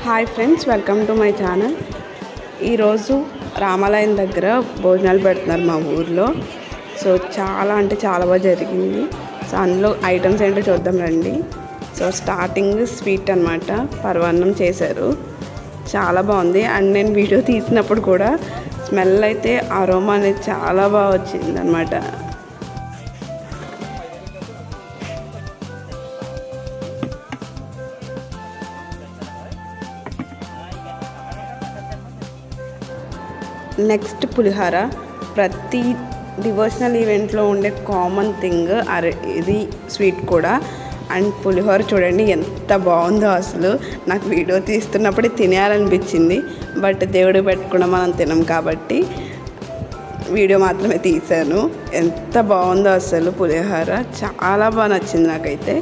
hi friends welcome to my channel ఈరోజు రామాలయం దగ్గర భోజనాలు పెడుతున్నారు మా ఊర్లో సో చాలా అంటే చాలా బాగా జరిగింది సో అందులో ఐటమ్స్ ఏంటో చూద్దాం రండి సో స్టార్టింగ్ స్వీట్ అనమాట పరవాన్నం చేశారు చాలా బాగుంది అండ్ నేను వీడియో తీసినప్పుడు కూడా స్మెల్ అయితే అరోమా అనేది చాలా బాగా వచ్చింది అనమాట నెక్స్ట్ పులిహార ప్రతి డివోషనల్ ఈవెంట్లో ఉండే కామన్ థింగ్ అరే ఇది స్వీట్ కూడా అండ్ పులిహోర చూడండి ఎంత బాగుందో అసలు నాకు వీడియో తీస్తున్నప్పుడే తినేయాలనిపించింది బట్ దేవుడు పెట్టుకున్న మనం తినం కాబట్టి వీడియో మాత్రమే తీశాను ఎంత బాగుందో అసలు పులిహోర చాలా బాగా నచ్చింది నాకైతే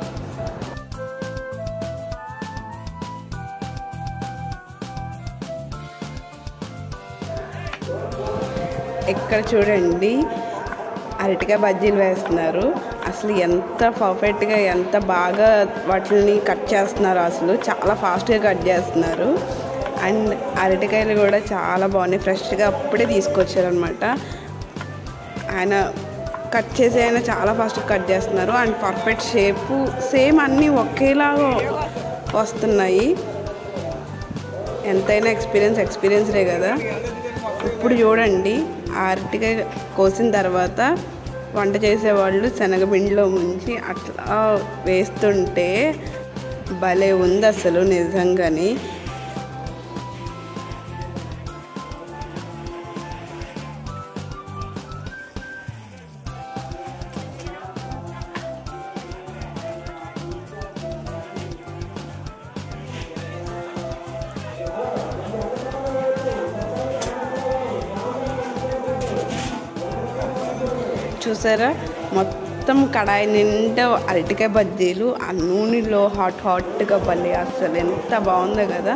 ఇక్కడ చూడండి అరటికాయ బజ్జీలు వేస్తున్నారు అసలు ఎంత పర్ఫెక్ట్గా ఎంత బాగా వాటిని కట్ చేస్తున్నారు అసలు చాలా ఫాస్ట్గా కట్ చేస్తున్నారు అండ్ అరటికాయలు కూడా చాలా బాగున్నాయి ఫ్రెష్గా అప్పుడే తీసుకొచ్చారనమాట ఆయన కట్ చేసి ఆయన చాలా ఫాస్ట్గా కట్ చేస్తున్నారు అండ్ పర్ఫెక్ట్ షేపు సేమ్ అన్నీ ఒకేలాగా వస్తున్నాయి ఎంతైనా ఎక్స్పీరియన్స్ ఎక్స్పీరియన్స్డే కదా ఇప్పుడు చూడండి అరటికాయ కోసిన తర్వాత వంట చేసేవాళ్ళు శనగపిండిలో ముంచి అట్లా వేస్తుంటే భలే ఉంది అసలు నిజంగానే చూసారా మొత్తం కడాయి నిండా అరటికాయ బజ్జీలు ఆ నూనెలో హాట్ హాట్గా భలే అసలు ఎంత బాగుందో కదా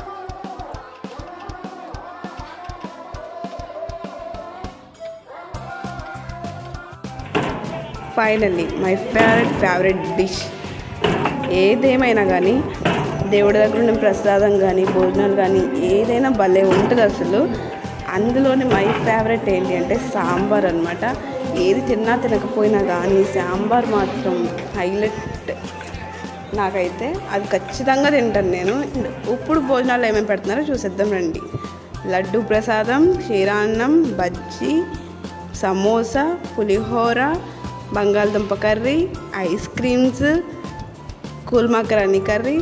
finally my favourite favourite dish ఏదేమైనా కానీ దేవుడి దగ్గర ఉన్న ప్రసాదం కానీ భోజనాలు కానీ ఏదైనా భలే ఉంటుంది అసలు అందులోని మై ఫేవరెట్ ఏంటి అంటే సాంబార్ అనమాట ఏది తిన్నా తినకపోయినా కానీ సాంబార్ మాత్రం హైలైట్ నాకైతే అది ఖచ్చితంగా తింటాను నేను ఇప్పుడు భోజనాలు ఏమేమి పెడుతున్నారో చూసేద్దాం రండి లడ్డు ప్రసాదం క్షీరాన్నం బజ్జీ సమోసా పులిహోర బంగాళదుంప కర్రీ ఐస్ క్రీమ్స్ కూల్ మకరాని కర్రీ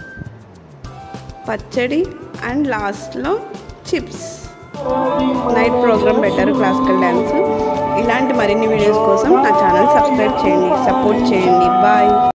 పచ్చడి అండ్ లాస్ట్లో చిప్స్ నైట్ ప్రోగ్రామ్ పెట్టారు క్లాసికల్ డ్యాన్స్ ఇలాంటి మరిన్ని వీడియోస్ కోసం నా ఛానల్ సబ్స్క్రైబ్ చేయండి సపోర్ట్ చేయండి బాయ్